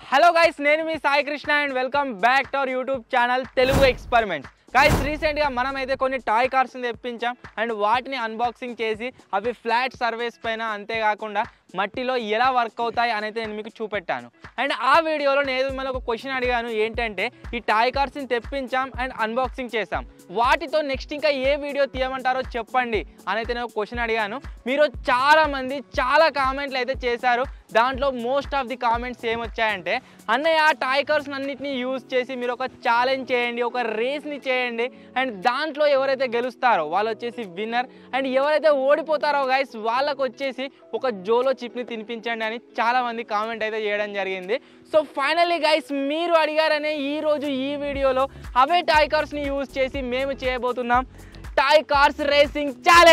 Hello guys నేను మీ Sai Krishna and welcome back to our YouTube channel Telugu experiment guys రీసెంట్గా మనం అయితే కొన్ని టాయ్ కార్స్ని తెప్పించాం అండ్ వాటిని అన్బాక్సింగ్ చేసి అవి ఫ్లాట్ సర్వీస్ పైన అంతేకాకుండా మట్టిలో ఎలా వర్క్ అవుతాయి అని అయితే నేను మీకు చూపెట్టాను అండ్ ఆ వీడియోలో నేను మిమ్మల్ని ఒక క్వశ్చన్ అడిగాను ఏంటంటే ఈ టాయ్ కార్స్ని తెప్పించాం అండ్ అన్బాక్సింగ్ చేసాం వాటితో నెక్స్ట్ ఇంకా ఏ వీడియో తీయమంటారో చెప్పండి అని అయితే నేను క్వశ్చన్ అడిగాను మీరు చాలా మంది చాలా కామెంట్లు అయితే చేశారు దాంట్లో మోస్ట్ ఆఫ్ ది కామెంట్స్ ఏమొచ్చాయంటే అన్నయ్య ఆ టాయ్ కార్స్ అన్నిటిని యూజ్ చేసి మీరు ఒక ఛాలెంజ్ చేయండి ఒక రేస్ని చేయండి అండ్ దాంట్లో ఎవరైతే గెలుస్తారో వాళ్ళు వచ్చేసి విన్నర్ అండ్ ఎవరైతే ఓడిపోతారో గైస్ వాళ్ళకు వచ్చేసి ఒక జోలో చిప్ని తినిపించండి అని చాలా మంది కామెంట్ అయితే చేయడం జరిగింది సో ఫైనల్లీ గైస్ మీరు అడిగారనే ఈ రోజు ఈ వీడియోలో అవే టాయ్ కార్స్ని యూజ్ చేసి మేము చేయబోతున్నాం టాయ్ కార్స్ రేసింగ్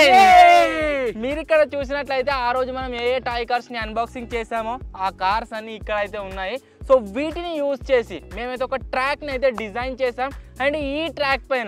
ఛాలెంజ్ మీరు ఇక్కడ చూసినట్లయితే ఆ రోజు మనం ఏ ఏ టాయ్ కార్స్ ని అన్బాక్సింగ్ చేసామో ఆ కార్స్ అన్ని ఇక్కడ అయితే ఉన్నాయి సో వీటిని యూజ్ చేసి మేమైతే ఒక ట్రాక్ ని అయితే డిజైన్ చేసాం అండ్ ఈ ట్రాక్ పైన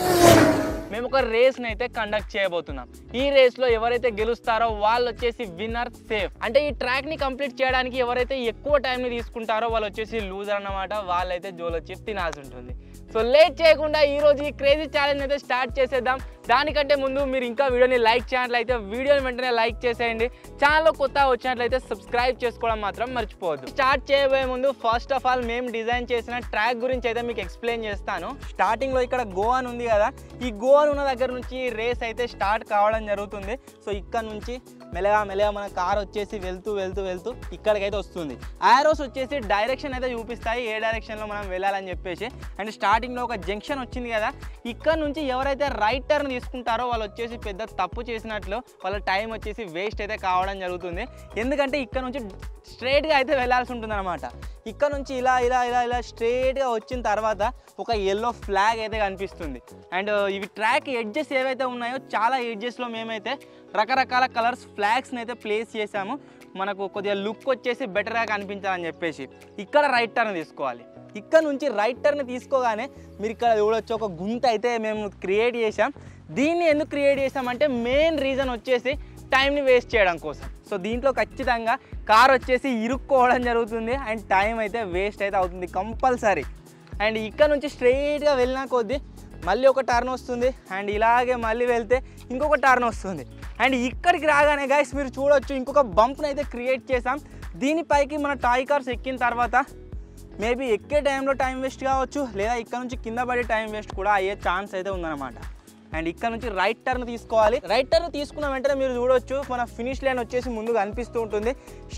మేము ఒక రేస్ని అయితే కండక్ట్ చేయబోతున్నాం ఈ రేస్లో ఎవరైతే గెలుస్తారో వాళ్ళు వచ్చేసి విన్నర్ సేఫ్ అంటే ఈ ట్రాక్ని కంప్లీట్ చేయడానికి ఎవరైతే ఎక్కువ టైంని తీసుకుంటారో వాళ్ళు వచ్చేసి లూజర్ అన్నమాట వాళ్ళైతే జోలో చిప్ తినాల్సి ఉంటుంది సో లేట్ చేయకుండా ఈ రోజు ఈ క్రేజీ ఛాలెంజ్ అయితే స్టార్ట్ చేసేద్దాం దానికంటే ముందు మీరు ఇంకా వీడియోని లైక్ చేసినట్లయితే వీడియోని వెంటనే లైక్ చేసేయండి ఛానల్లో కొత్త వచ్చినట్లయితే సబ్స్క్రైబ్ చేసుకోవడం మాత్రం మర్చిపోవద్దు స్టార్ట్ చేయబోయే ముందు ఫస్ట్ ఆఫ్ ఆల్ మేము డిజైన్ చేసిన ట్రాక్ గురించి అయితే మీకు ఎక్స్ప్లెయిన్ చేస్తాను స్టార్టింగ్లో ఇక్కడ గోవా అని ఉంది కదా ఈ గోవా ఉన్న దగ్గర నుంచి రేస్ అయితే స్టార్ట్ కావడం జరుగుతుంది సో ఇక్కడ నుంచి మెల్లగా మెల్లగా మన కార్ వచ్చేసి వెళ్తూ వెళ్తూ వెళ్తూ ఇక్కడికైతే వస్తుంది ఆరోస్ వచ్చేసి డైరెక్షన్ అయితే చూపిస్తాయి ఏ డైరెక్షన్లో మనం వెళ్ళాలని చెప్పేసి అండ్ స్టార్టింగ్లో ఒక జంక్షన్ వచ్చింది కదా ఇక్కడ నుంచి ఎవరైతే రైట్ టర్న్ తీసుకుంటారో వాళ్ళు వచ్చేసి పెద్ద తప్పు చేసినట్లు వాళ్ళ టైం వచ్చేసి వేస్ట్ అయితే కావడం జరుగుతుంది ఎందుకంటే ఇక్కడ నుంచి స్ట్రైట్గా అయితే వెళ్ళాల్సి ఉంటుంది అనమాట ఇక్కడ నుంచి ఇలా ఇలా ఇలా ఇలా స్ట్రైట్గా వచ్చిన తర్వాత ఒక ఎల్లో ఫ్లాగ్ అయితే కనిపిస్తుంది అండ్ ఇవి ట్రాక్ ఎడ్జెస్ ఏవైతే ఉన్నాయో చాలా ఎడ్జెస్లో మేమైతే రకరకాల కలర్స్ ఫ్లాగ్స్ని అయితే ప్లేస్ చేసాము మనకు కొద్దిగా లుక్ వచ్చేసి బెటర్గా కనిపించాలని చెప్పేసి ఇక్కడ రైట్ టర్న్ తీసుకోవాలి ఇక్కడ నుంచి రైట్ టర్న్ తీసుకోగానే మీరు ఇక్కడ చూడొచ్చు ఒక గుంత అయితే మేము క్రియేట్ చేసాం దీన్ని ఎందుకు క్రియేట్ చేసామంటే మెయిన్ రీజన్ వచ్చేసి టైంని వేస్ట్ చేయడం కోసం సో దీంట్లో ఖచ్చితంగా కార్ వచ్చేసి ఇరుక్కోవడం జరుగుతుంది అండ్ టైం అయితే వేస్ట్ అయితే అవుతుంది కంపల్సరీ అండ్ ఇక్కడ నుంచి స్ట్రైట్గా వెళ్ళిన కొద్దీ మళ్ళీ ఒక టర్న్ వస్తుంది అండ్ ఇలాగే మళ్ళీ వెళ్తే ఇంకొక టర్న్ వస్తుంది అండ్ ఇక్కడికి రాగానే గైస్ మీరు చూడొచ్చు ఇంకొక బంప్ని అయితే క్రియేట్ చేసాం దీనిపైకి మన టాయ్ కార్స్ ఎక్కిన తర్వాత మేబీ ఎక్కే టైంలో టైం వేస్ట్ కావచ్చు లేదా ఇక్కడ నుంచి కింద పడే టైం వేస్ట్ కూడా అయ్యే ఛాన్స్ అయితే ఉందన్నమాట అండ్ ఇక్కడ నుంచి రైట్ టర్న్ తీసుకోవాలి రైట్ టర్న్ తీసుకున్న వెంటనే మీరు చూడొచ్చు మన ఫినిష్ లైన్ వచ్చేసి ముందు కనిపిస్తూ ఉంటుంది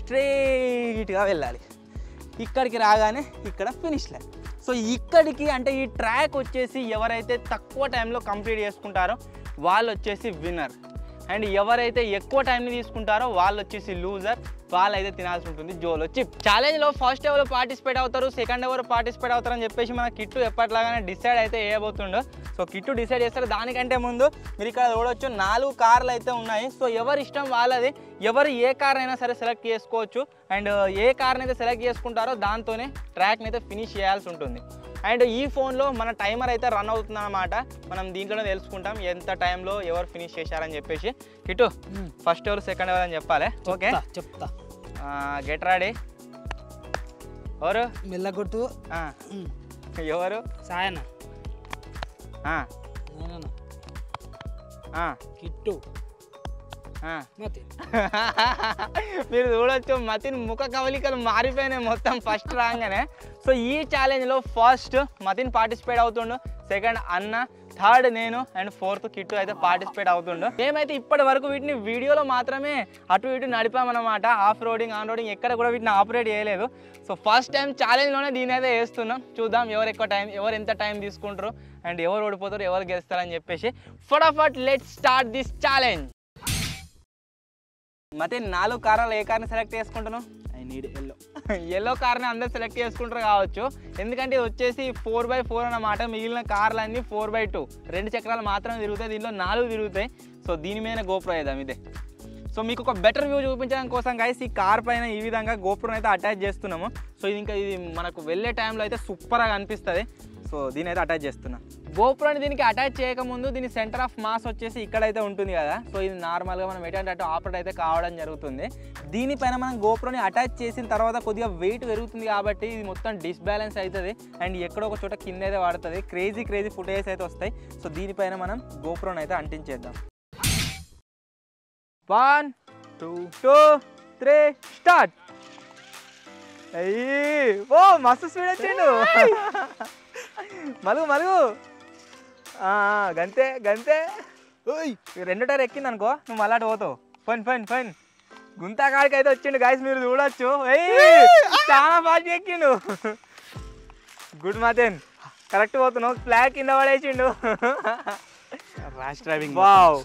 స్ట్రైట్గా వెళ్ళాలి ఇక్కడికి రాగానే ఇక్కడ ఫినిష్ లైన్ సో ఇక్కడికి అంటే ఈ ట్రాక్ వచ్చేసి ఎవరైతే తక్కువ టైంలో కంప్లీట్ చేసుకుంటారో వాళ్ళు వచ్చేసి విన్నర్ అండ్ ఎవరైతే ఎక్కువ టైంని తీసుకుంటారో వాళ్ళు వచ్చేసి లూజర్ వాళ్ళు అయితే తినాల్సి ఉంటుంది జోలో చిప్ ఛాలెంజ్లో ఫస్ట్ ఎవరు పార్టిసిపేట్ అవుతారు సెకండ్ ఎవరు పార్టిసిపేట్ అవుతారని చెప్పేసి మన కిట్టు ఎప్పటిలాగానే డిసైడ్ అయితే వేయబోతుండో సో కిట్టు డిసైడ్ చేస్తారు దానికంటే ముందు మీరు ఇక్కడ చూడొచ్చు నాలుగు కార్లు అయితే ఉన్నాయి సో ఎవరి ఇష్టం వాళ్ళది ఎవరు ఏ కార్ అయినా సరే సెలెక్ట్ చేసుకోవచ్చు అండ్ ఏ కార్ని అయితే సెలెక్ట్ చేసుకుంటారో దాంతోనే ట్రాక్ని అయితే ఫినిష్ చేయాల్సి ఉంటుంది అండ్ ఈ ఫోన్లో మన టైమర్ అయితే రన్ అవుతుంది అనమాట మనం దీంట్లోనే తెలుసుకుంటాం ఎంత టైంలో ఎవరు ఫినిష్ చేశారని చెప్పేసి కిట్టు ఫస్ట్ ఎవరు సెకండ్ ఎవరు అని చెప్పాలి ఓకే చెప్తా, చెప్తా గెట్ రెడీ ఎవరు మెల్లగొట్టు ఆ, ఎవరు సాయన ఆ, నేనన్నా ఆ, కిట్టు ఆ. మతి మీరు చూడొచ్చు మతిన్ ముఖ కవలికలు మారిపోయినాయి మొత్తం ఫస్ట్ రాగానే సో ఈ ఛాలెంజ్లో ఫస్ట్ మతిన్ పార్టిసిపేట్ అవుతుండు సెకండ్ అన్న థర్డ్ నేను అండ్ ఫోర్త్ కిట్టు అయితే పార్టిసిపేట్ అవుతుండు మేమైతే ఇప్పటి వరకు వీటిని వీడియోలో మాత్రమే అటు ఇటు నడిపామన్నమాట ఆఫ్ రోడింగ్ ఆన్ రోడింగ్ ఎక్కడ కూడా వీటిని ఆపరేట్ చేయలేదు సో ఫస్ట్ టైం ఛాలెంజ్లోనే దీని అయితే వేస్తున్నాం చూద్దాం ఎవరు ఎక్కువ టైం ఎవరు ఎంత టైం తీసుకుంటారు అండ్ ఎవరు ఓడిపోతారు ఎవరు గెలుస్తారని చెప్పేసి ఫటాఫట్ లెట్ స్టార్ట్ దిస్ ఛాలెంజ్ ಮತ್ತೆ నాలుగు కార్లు ఏ కార్ని సెలెక్ట్ చేసుకుంటాను ఐ నీడ్ ఎల్లో ఎల్లో కార్ని అందరు సెలెక్ట్ చేసుకుంటారు కావచ్చు ఎందుకంటే ఇది వచ్చేసి ఫోర్ బై ఫోర్ అన్నమాట మిగిలిన కార్లు అన్నీ ఫోర్ బై టూ రెండు చక్రాలు మాత్రమే తిరుగుతాయి దీంట్లో నాలుగు తిరుగుతాయి సో దీని మీద గోప్రో వేద్దాం ఇదే సో మీకు ఒక బెటర్ వ్యూ చూపించడం కోసం గైస్ ఈ కార్ పైన ఈ విధంగా గోపురం అయితే అటాచ్ చేస్తున్నాము సో ఇది ఇంకా ఇది మనకు వెళ్ళే టైంలో అయితే సూపర్గా అనిపిస్తుంది సో దీని అయితే అటాచ్ చేస్తున్నా గోపురాన్ని దీనికి అటాచ్ చేయకముందు దీని సెంటర్ ఆఫ్ మాస్ వచ్చేసి ఇక్కడైతే ఉంటుంది కదా సో ఇది నార్మల్గా మనం ఎటు అటు ఆపరేట్ అయితే కావడం జరుగుతుంది దీనిపైన మనం గోపురాన్ని అటాచ్ చేసిన తర్వాత కొద్దిగా వెయిట్ పెరుగుతుంది కాబట్టి ఇది మొత్తం డిస్బ్యాలెన్స్ అవుతుంది అండ్ ఎక్కడో ఒక చోట కింద అయితే పడుతుంది క్రేజీ క్రేజీ ఫుటేజ్ అయితే వస్తాయి సో దీనిపైన మనం గోపురం అయితే అంటించేద్దాం one two two three start అయ్యి ఓ మస్తు స్పీడ్ వచ్చిండు మలుగు మలుగు ఆ, ఆ, గంతే గంతే ఓయ్ ఈ రెండో టైర్ ఎక్కింది అనుకో నువ్వు మళ్ళా అటు పోతావు ఫైన్ ఫైన్ ఫైన్ గుంతా కాడికి అయితే వచ్చిండు గాయస్ మీరు చూడొచ్చు ఏయ్, చాలా ఫాస్ట్ ఎక్కిండు గుడ్ మాతేన్ కరెక్ట్ పోతున్నావు ఫ్లాగ్ కింద పడేసిండు ర్యాష్ డ్రైవింగ్ వావ్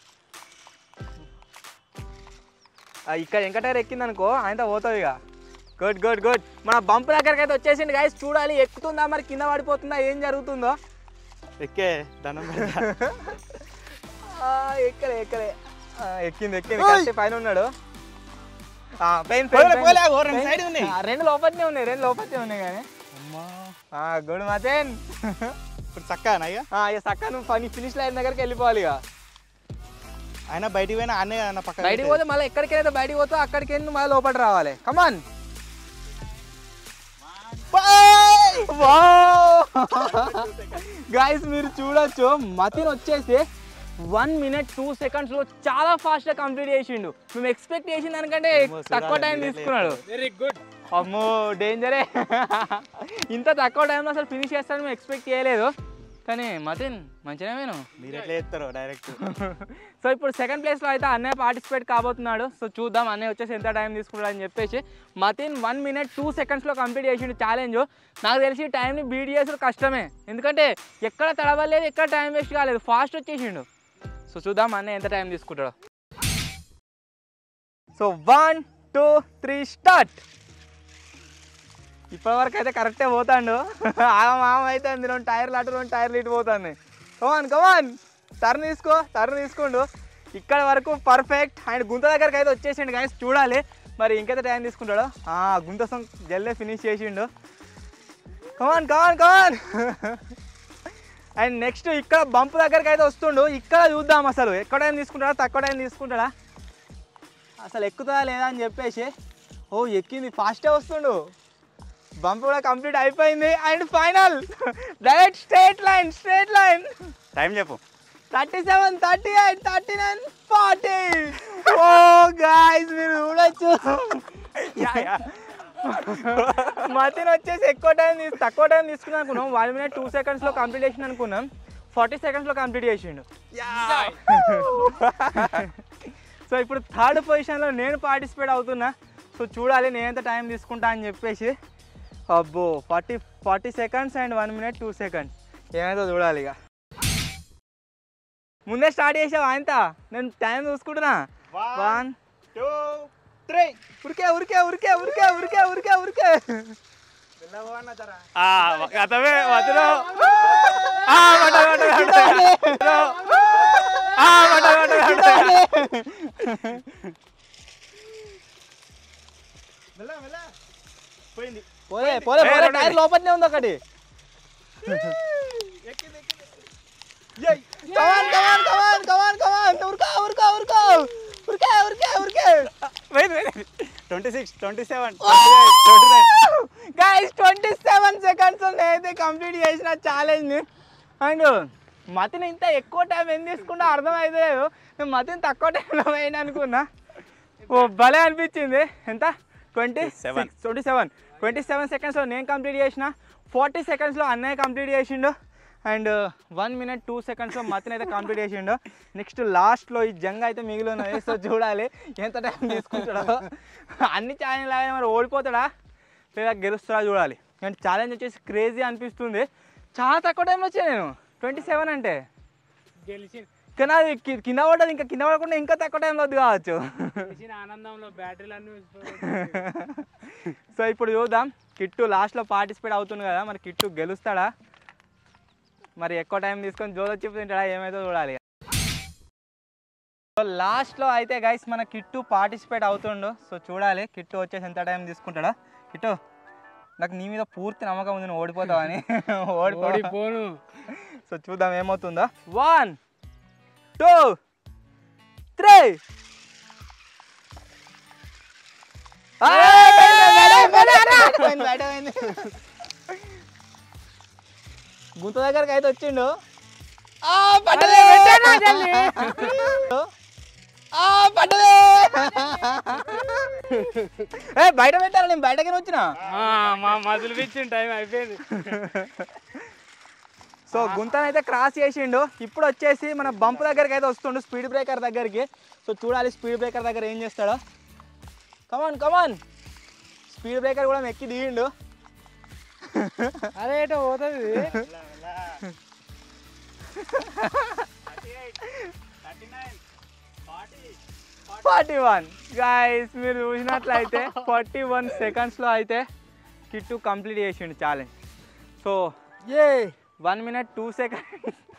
ఆ, ఇక్కడ ఇంకా టైర్ ఎక్కింది అనుకో ఆయనతో పోతావు ఇక గుడ్ గుడ్ గుడ్ మన బంప్ దగ్గరికి అయితే వచ్చేసింది గాయస్ చూడాలి ఎక్కుతుందా మరి కింద పడిపోతుందా ఏం జరుగుతుందో ఎక్కే దండం పెడతా. ఆ, ఎక్కలే ఎక్కలే ఆ, ఎక్కింది ఎక్కింది కరెక్ట్ పైన ఉన్నాడు ఆ, పైన పైన, పోలే, పైన. పోలే, ఓ రెండు పైన. side ఉన్నాయి. ఆ, రెండు లోపలనే ఉన్నాయి రెండు లోపలనే ఉన్నాయి కానీ అమ్మా గుడ్ మాతేన్ ఇప్పుడు చక్కగా ఇక ఇక సక్క నువ్వు పని ఫినిష్ లైన్ దగ్గరికి వెళ్ళిపోవాలి ఇక ఆయన బయటికి పోయినా అన్నీ అన్న పక్క బయటికి పోతే మళ్ళీ ఎక్కడికి అయితే బయటికి పోతే అక్కడికి వెళ్ళి మళ్ళీ లోపల రావాలి కమాన్ గాయస్ మీరు చూడొచ్చు మతిన్ వచ్చేసి వన్ మినిట్ టూ సెకండ్స్ లో చాలా ఫాస్ట్ గా కంప్లీట్ చేసిండు మేము ఎక్స్పెక్ట్ చేసిన దానికంటే అమ్మో, తక్కువ చూడాలి, టైం ఇదే తీసుకున్నాడు వెరీ గుడ్ అమ్మో డేంజరే ఇంత తక్కువ టైంలో అసలు ఫినిష్ చేస్తాను మేము ఎక్స్పెక్ట్ చేయలేదు కానీ మతిన్ మంచిగా నేను మీరు ఎట్లా చేస్తారు డైరెక్ట్ సో ఇప్పుడు సెకండ్ ప్లేస్లో అయితే అన్నయ్య పార్టిసిపేట్ కాబోతున్నాడు సో చూద్దాం అన్నయ్య వచ్చేసి ఎంత టైం తీసుకుంటాడు అని చెప్పేసి మతిన్ వన్ మినిట్ టూ సెకండ్స్లో కంప్లీట్ చేసిండు ఛాలెంజ్ నాకు తెలిసి టైంని బీట్ చేసుడు కష్టమే ఎందుకంటే ఎక్కడ తడవలేదు ఎక్కడ టైం వేస్ట్ కాలేదు ఫాస్ట్ వచ్చేసిండు సో చూద్దాం అన్నయ్య ఎంత టైం తీసుకుంటాడో so one two three start ఇప్పటివరకు అయితే కరెక్టే పోతాడు ఆగం ఆగం అయితే అంది రెండు టైర్లు అటు రెండు టైర్లు ఇటు పోతుంది కమాన్ కమాన్ టర్న్ తీసుకో టర్న్ తీసుకోండు ఇక్కడ వరకు పర్ఫెక్ట్ అండ్ గుంత దగ్గరికి అయితే వచ్చేసిండు కానీ చూడాలి మరి ఇంకైతే టైం తీసుకుంటాడు ఆ, గుంత సం జల్లే ఫినిష్ చేసిండు come on come on come on and next ఇక్కడ బంప్ దగ్గరికి అయితే వస్తుండు ఇక్కడ చూద్దాం అసలు ఎక్కువ టైం తీసుకుంటాడా తక్కువ టైం తీసుకుంటాడా అసలు ఎక్కుతుందా లేదా అని చెప్పేసి ఓ ఎక్కింది ఫాస్టే వస్తుండు బంప్ కూడా కంప్లీట్ అయిపోయింది and final direct straight line straight line time చెప్పు thirty seven thirty eight thirty nine forty ఓ గాయస్ మీరు చూడొచ్చు మతిని వచ్చేసి ఎక్కువ టైం తీసు తక్కువ టైం తీసుకున్నాం అనుకున్నాం వన్ మినిట్ టూ సెకండ్స్లో కంప్లీట్ చేసిన అనుకున్నాం ఫార్టీ సెకండ్స్లో కంప్లీట్ చేసిండు సో ఇప్పుడు థర్డ్ పొజిషన్లో నేను పార్టిసిపేట్ అవుతున్నా సో చూడాలి నేను ఎంత టైం తీసుకుంటా అని చెప్పేసి అబ్బో forty forty seconds and one minute two seconds ఏమైతే చూడాలి ఇక ముందే స్టార్ట్ చేసావు ఆయనత నేను టైం చూసుకుంటున్నా వన్ టూ త్రీ ఉరికే ఉరికే ఉరికే ఉరికే ఉరికే ఉరికే ఉరికే గతమే వదిలో ఆ, పడ్డ, పడ్డ, పడ్డ. ఆ, పడ్డ, పడ్డ, పడ్డ. పోయింది పోలే పోలే ఏ, పోలే రెండు టైర్ లోపలనే ఉంది ఒకటి కమాన్ కమాన్ కమాన్ కమాన్ కమాన్ ఉరుకా ఉరుకా ఉరుకా ఉరికే ఉరికే ఉరికే twenty six twenty seven twenty nine guys twenty seven seconds నేనైతే కంప్లీట్ చేసిన ఛాలెంజ్ని అండ్ మతిని ఇంత ఎక్కువ టైం ఏం తీసుకుంటా అర్థమైతే లేదు నేను మతిని తక్కువ టైంలో పోయిన అనుకున్నా ఓ భలే అనిపించింది ఎంత twenty 27. Twenty seven twenty seven సెకండ్స్లో నేను కంప్లీట్ చేసిన ఫార్టీ సెకండ్స్లో అన్నయ్య కంప్లీట్ చేసిండు అండ్ వన్ మినిట్ టూ సెకండ్స్లో మతిని అయితే కంప్లీట్ చేసిండు నెక్స్ట్ లాస్ట్లో ఈ జంగ్ అయితే మిగిలి ఉన్నది సో చూడాలి ఎంత టైం తీసుకుంటాడో అన్ని ఛాలెంజ్ లాగా మరి ఓడిపోతాడా లేదా గెలుస్తాడా చూడాలి అండ్ ఛాలెంజ్ వచ్చేసి క్రేజీ అనిపిస్తుంది చాలా తక్కువ టైంలో వచ్చాను నేను ట్వంటీ సెవెన్ అంటే గెలిచి కానీ అది కి- కింద పడ్డది ఇంకా కింద పడకుండా ఇంకా తక్కువ టైంలో వద్దు కావచ్చు గెలిచిన ఆనందంలో బ్యాటరీలు అన్ని ఊసిపోయాయి. సో ఇప్పుడు చూద్దాం కిట్టు లాస్ట్లో పార్టిసిపేట్ అవుతుంది కదా మరి కిట్టు గెలుస్తాడా మరి ఎక్కువ టైం తీసుకొని జోలో చెప్పు తింటాడా ఏమైతే చూడాలి సో లాస్ట్లో అయితే గైస్ మన కిట్టు పార్టిసిపేట్ అవుతుండు సో చూడాలి కిట్టు వచ్చేసి ఎంత టైం తీసుకుంటాడా కిట్టు నాకు నీ మీద పూర్తి నమ్మకం ఉంది నువ్వు ఓడిపోతావని ఓడిపో ఓడిపోను సో చూద్దాం ఏమవుతుందో వన్ టూ త్రీ గుంత దగ్గరకు అయితే వచ్చిండు ఆ, పడ్డదే! ఆ, పడ్డదే! ఏ బయట పెట్టాలి నేను బయటకి వచ్చిన ఆ, మా మధులు పిచ్చిన టైం అయిపోయింది సో గుంతను అయితే క్రాస్ చేసిండు ఇప్పుడు వచ్చేసి మన బంప్ దగ్గరికి అయితే వస్తుండు స్పీడ్ బ్రేకర్ దగ్గరికి సో చూడాలి స్పీడ్ బ్రేకర్ దగ్గర ఏం చేస్తాడో కమాన్ కమాన్ స్పీడ్ బ్రేకర్ కూడా ఎక్కి దిగిండు అరే ఏటో పోతుంది ఫార్టీ వన్ గాయస్ మీరు చూసినట్లయితే ఫార్టీ వన్ సెకండ్స్లో అయితే కిట్టు కంప్లీట్ చేసిండు challenge so a one minute two second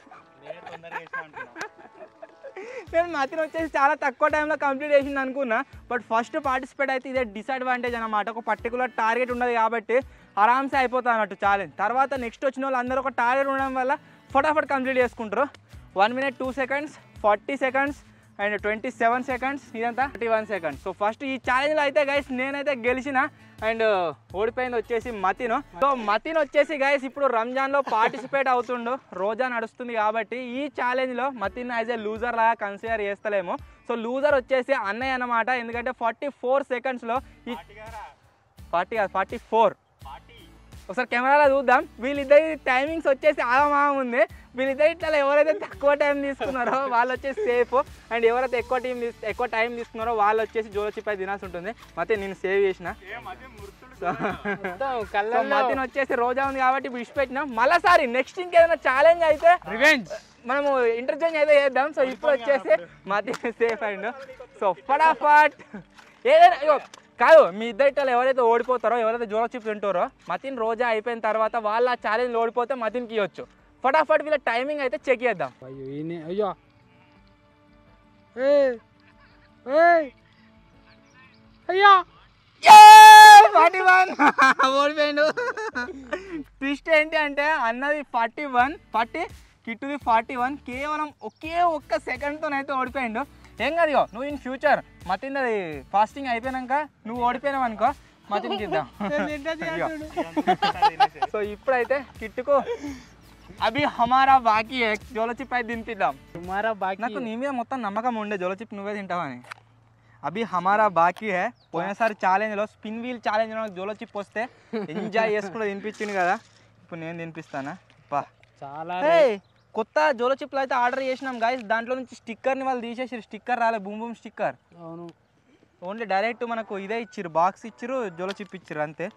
నేను మతిని వచ్చేసి చాలా తక్కువ టైంలో కంప్లీట్ చేసింది అనుకున్నా బట్ ఫస్ట్ పార్టిసిపేట్ అయితే ఇదే డిసడ్వాంటేజ్ అనమాట ఒక పర్టికులర్ టార్గెట్ ఉండదు కాబట్టి ఆరామ్సే అయిపోతుంది అన్నట్టు ఛాలెంజ్ తర్వాత నెక్స్ట్ వచ్చిన వాళ్ళు అందరూ ఒక టార్గెట్ ఉండడం వల్ల ఫటాఫట్ కంప్లీట్ చేసుకుంటారు one minute two seconds forty seconds and twenty seven seconds ఇదంతా thirty one seconds so first ఈ ఛాలెంజ్లో అయితే గైస్ నేనైతే గెలిచిన అండ్ ఓడిపోయింది వచ్చేసి మతిను సో మతిన్ వచ్చేసి గైస్ ఇప్పుడు రంజాన్లో పార్టిసిపేట్ అవుతుండు రోజా నడుస్తుంది కాబట్టి ఈ ఛాలెంజ్లో మతిన్ యాజ్ ఏ లూజర్ లాగా కన్సిడర్ చేస్తలేము సో లూజర్ వచ్చేసి అన్నయ్య అన్నమాట ఎందుకంటే ఫార్టీ ఫోర్ సెకండ్స్లో ఈ ఫార్టీ కాదు ఫార్టీ ఫోర్ ఒకసారి కెమెరాలో చూద్దాం వీళ్ళిద్దరి టైమింగ్స్ వచ్చేసి ఆగమాగం ఉంది వీళ్ళిద్దరి ఇట్లా ఎవరైతే తక్కువ టైం తీసుకున్నారో వాళ్ళు వచ్చేసి సేఫ్ అండ్ ఎవరైతే ఎక్కువ టైం ఎక్కువ టైం తీసుకున్నారో వాళ్ళు వచ్చేసి జోలచిపై తినాల్సి ఉంటుంది ಮತ್ತೆ నేను సేవ్ చేసిన సో సో కళ్ళల్లో మతిని వచ్చేసి రోజా ఉంది కాబట్టి ఇప్పుడు ఇచ్చిపెట్టినాం మళ్ళీసారి నెక్స్ట్ ఇంకేదైనా ఛాలెంజ్ అయితే రివెంజ్ మనము ఇంటర్చేంజ్ అయితే చేద్దాం సో ఇప్పుడు వచ్చేసి మతి సేఫ్ అయిండు సో ఫటాఫట్ ఏదైనా ఇగో కాదు మీ ఇద్దరు ఇట్లా ఎవరైతే ఓడిపోతారో ఎవరైతే జోలో చిప్ తింటారో మతిన్ రోజా అయిపోయిన తర్వాత వాళ్ళ ఆ ఛాలెంజ్ ఓడిపోతే మతిన్కి ఇవ్వచ్చు ఫటాఫట్ వీళ్ళ టైమింగ్ అయితే చెక్ చేద్దాం అయ్యో ఈయన అయ్యో ఏయ్, ఏయ్. అయ్యో ఫార్టీ వన్ ఓడిపోయిండు ట్విస్ట్ ఏంటి అంటే అన్నది ఫార్టీ వన్ ఫార్టీ కిట్టుది ఫార్టీ వన్ కేవలం ఒకే ఒక్క సెకండ్తోనైతే ఓడిపోయిండు ఏం కాదు ఇగో నువ్వు ఇన్ ఫ్యూచర్ మతిన్ అది ఫాస్టింగ్ అయిపోయినాక నువ్వు ఓడిపోయినావు అనుకో మతిన్కి ఇద్దాం ఇగో. సో ఇప్పుడైతే కిట్టుకు అభి హమారా బాకీ హై జోలచిప్ అయితే తినిపిద్దాం తుమారా బాకీ నాకు నీ మీద మొత్తం నమ్మకం ఉండే జోలచిప్ నువ్వే తింటావని అభి హమారా బాకీ హే పోయినసారి ఛాలెంజ్లో స్పిన్ వీల్ ఛాలెంజ్లో జోలచిప్ వస్తే ఎంజాయ్ చేసుకుంటూ తినిపించింది కదా ఇప్పుడు నేను తినిపిస్తానా పా చాలా హే కొత్త జోలో చిప్లు అయితే ఆర్డర్ చేసినాం గాయస్ దాంట్లో నుంచి స్టిక్కర్ని వాళ్ళు తీసేసి స్టిక్కర్ రాలే బూమ్ బూమ్ స్టిక్కర్ అవును ఓన్లీ డైరెక్ట్ మనకు ఇదే ఇచ్చిర్రు బాక్స్ ఇచ్చిర్రు జోలో చిప్ ఇచ్చిర్రు అంతే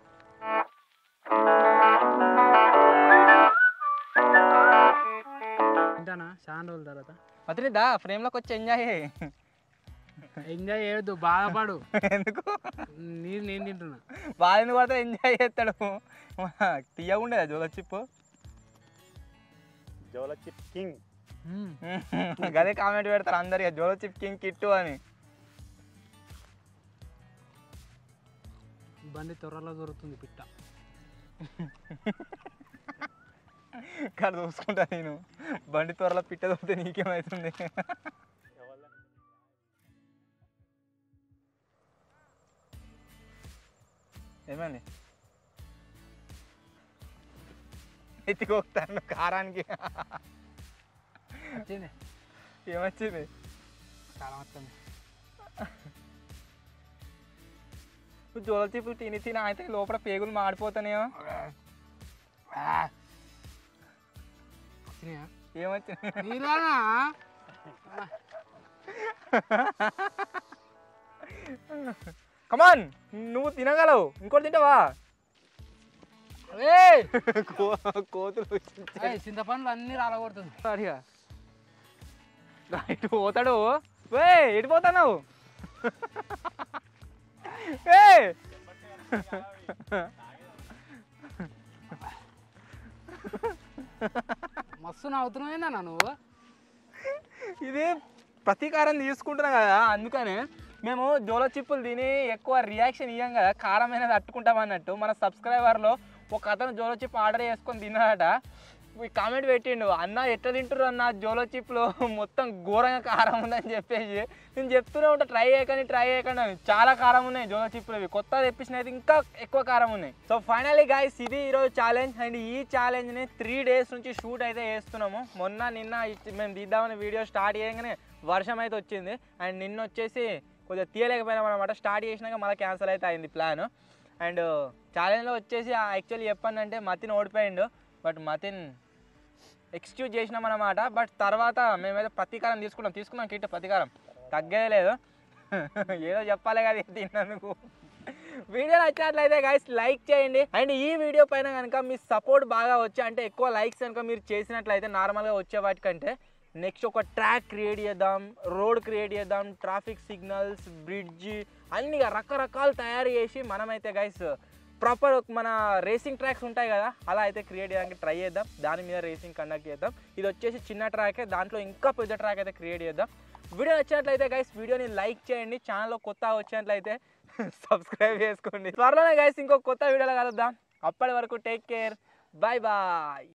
తింటానా చాలా రోజుల తర్వాత అతని దా ఫ్రేమ్లోకి వచ్చి ఎంజాయ్ ఎంజాయ్ చేయొద్దు బాధపడు ఎందుకు నీరు నేను తింటున్నా వాళ్ళని కూడా ఎంజాయ్ చేస్తాడు తీయగుండేదా Jolo chip Jolo chip king గదే కామెంట్ పెడతారు అందరు ఇక జోలో చిప్ కింగ్ కిట్టు అని బండి త్వరలో దొరుకుతుంది పిట్ట ఇక్కడ చూసుకుంటా నేను బండి త్వరలో పిట్ట దొరికితే నీకేమవుతుంది ఏమైంది ఎత్తికొస్తాను కారానికి వచ్చింది ఏమొచ్చింది చాలా మొత్తం నువ్వు జోల చిప్పు తిని తిని అయితే లోపల పేగులు మాడిపోతానేమో వచ్చినాయా ఏమొచ్చింది నీరానా కమాన్ నువ్వు తినగలవు ఇంకోటి తింటావా ఏయ్! కో- కోతులు ఏయ్, చింతపండ్లు అన్ని రాలగొడుతుంది అడిగా ఇటు పోతాడు వే ఎటు పోతావు ఏ మస్తు నవ్వుతున్నావేనా నువ్వు ఇది ప్రతీకారం తీసుకుంటున్నాం కదా అందుకనే మేము జోలో చిప్పులు తిని ఎక్కువ రియాక్షన్ ఇవ్వం కదా కారమైనది అట్టుకుంటాం అన్నట్టు మన సబ్స్క్రైబర్లో ఒక అతను జోలో చిప్ ఆర్డర్ చేసుకొని తిన్నాడట కామెంట్ పెట్టిండు అన్న ఎట్లా తింటారు అన్న జోలో చిప్లు మొత్తం ఘోరంగా కారం ఉందని చెప్పేసి నేను చెప్తూనే ఉంటా ట్రై చేయకండి ట్రై చేయకండి అని. చాలా కారం ఉన్నాయి జోలో చిప్లు ఇవి కొత్త తెప్పించిన అయితే ఇంకా ఎక్కువ కారం ఉన్నాయి సో ఫైనలీ గాయస్ ఇది ఈరోజు ఛాలెంజ్ అండ్ ఈ ఛాలెంజ్ని త్రీ డేస్ నుంచి షూట్ అయితే చేస్తున్నాము మొన్న నిన్న ఇచ్చి- మేము తీద్దామని వీడియో స్టార్ట్ చేయగానే వర్షం అయితే వచ్చింది అండ్ నిన్న వచ్చేసి కొద్దిగా తీయలేకపోయినాం అనమాట స్టార్ట్ చేసినాక మళ్ళీ క్యాన్సిల్ అయితే అయింది ప్లాన్ అండ్ ఛాలెంజ్లో వచ్చేసి యాక్చువల్లీ చెప్పండి అంటే మతిన్ ఓడిపోయిండు బట్ మతిన్ ఎక్స్క్యూజ్ చేసినాం అనమాట బట్ తర్వాత మేమైతే ప్రతీకారం తీసుకున్నాం తీసుకున్నాం కిట్ ప్రతీకారం తగ్గేదే లేదు ఏదో చెప్పాలి కదా ఇది తిన్నందుకు వీడియో నచ్చినట్లయితే గైస్ లైక్ చేయండి అండ్ ఈ వీడియో పైన కనుక మీ సపోర్ట్ బాగా వచ్చి అంటే ఎక్కువ లైక్స్ కనుక మీరు చేసినట్లయితే నార్మల్గా వచ్చే వాటికంటే నెక్స్ట్ ఒక ట్రాక్ క్రియేట్ చేద్దాం రోడ్ క్రియేట్ చేద్దాం ట్రాఫిక్ సిగ్నల్స్ బ్రిడ్జ్ అన్ని రకరకాలు తయారు చేసి మనమైతే గైస్ ప్రాపర్ మన రేసింగ్ ట్రాక్స్ ఉంటాయి కదా అలా అయితే క్రియేట్ చేయడానికి ట్రై చేద్దాం దాని మీద రేసింగ్ కండక్ట్ చేద్దాం ఇది వచ్చేసి చిన్న ట్రాకే దాంట్లో ఇంకా పెద్ద ట్రాక్ అయితే క్రియేట్ చేద్దాం వీడియో నచ్చినట్లయితే గైస్ వీడియోని లైక్ చేయండి ఛానల్లో కొత్త వచ్చినట్లయితే సబ్స్క్రైబ్ చేసుకోండి త్వరలోనే గైస్ ఇంకో కొత్త వీడియోలో కలుద్దాం అప్పటి వరకు టేక్ కేర్ బాయ్ బాయ్